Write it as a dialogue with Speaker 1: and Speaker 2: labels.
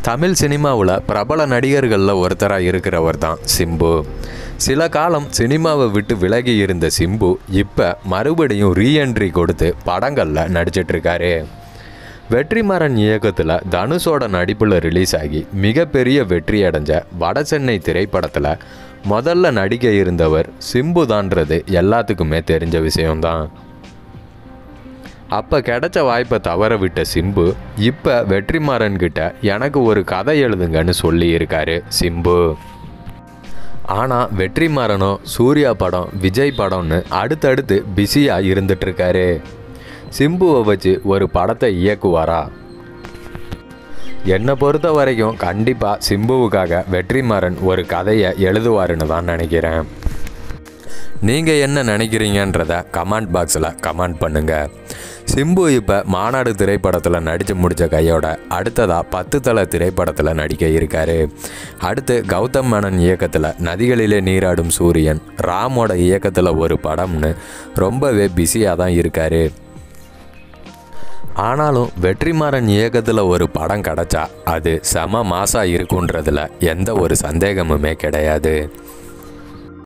Speaker 1: தமிழ் சினிமாவில் பிரபல நடிகர்களில் ஒருத்தராக இருக்கிறவர் தான் சிம்பு சில காலம் சினிமாவை விட்டு விலகி இருந்த சிம்பு இப்போ மறுபடியும் ரீஎன்ட்ரி கொடுத்து படங்களில் நடிச்சிட்ருக்காரு வெற்றிமாறன் இயக்கத்தில் தனுஷோட நடிப்பில் ரிலீஸ் ஆகி மிகப்பெரிய வெற்றி அடைஞ்ச வடசென்னை திரைப்படத்தில் முதல்ல நடிக்க இருந்தவர் சிம்பு தான்றது எல்லாத்துக்குமே தெரிஞ்ச விஷயம்தான் அப்போ கிடைச்ச வாய்ப்பை தவற விட்ட சிம்பு இப்போ வெற்றிமாறன் கிட்ட எனக்கு ஒரு கதை எழுதுங்கன்னு சொல்லி இருக்காரு சிம்பு ஆனால் வெற்றிமாறனோ சூர்யா படம் விஜய் படம்னு அடுத்தடுத்து பிஸியாக இருந்துட்டுருக்காரு சிம்புவை வச்சு ஒரு படத்தை இயக்குவாரா என்னை பொறுத்த வரைக்கும் கண்டிப்பாக சிம்புவுக்காக வெற்றிமாறன் ஒரு கதையை எழுதுவாருன்னு தான் நினைக்கிறேன் நீங்கள் என்ன நினைக்கிறீங்கன்றத கமெண்ட் பாக்ஸில் கமெண்ட் பண்ணுங்கள் சிம்பு இப்போ மாநாடு திரைப்படத்தில் நடித்து முடித்த கையோட அடுத்ததாக பத்து தலை திரைப்படத்தில் நடிக்க இருக்காரு அடுத்து கௌதம் மேனன் இயக்கத்தில் நதிகளிலே நீராடும் சூரியன் ராமோட இயக்கத்தில் ஒரு படம்னு ரொம்பவே பிஸியாக தான் இருக்காரு ஆனாலும் வெற்றிமாறன் இயக்கத்தில் ஒரு படம் கிடச்சா அது செம மாசாக இருக்குன்றதுல எந்த ஒரு சந்தேகமுமே கிடையாது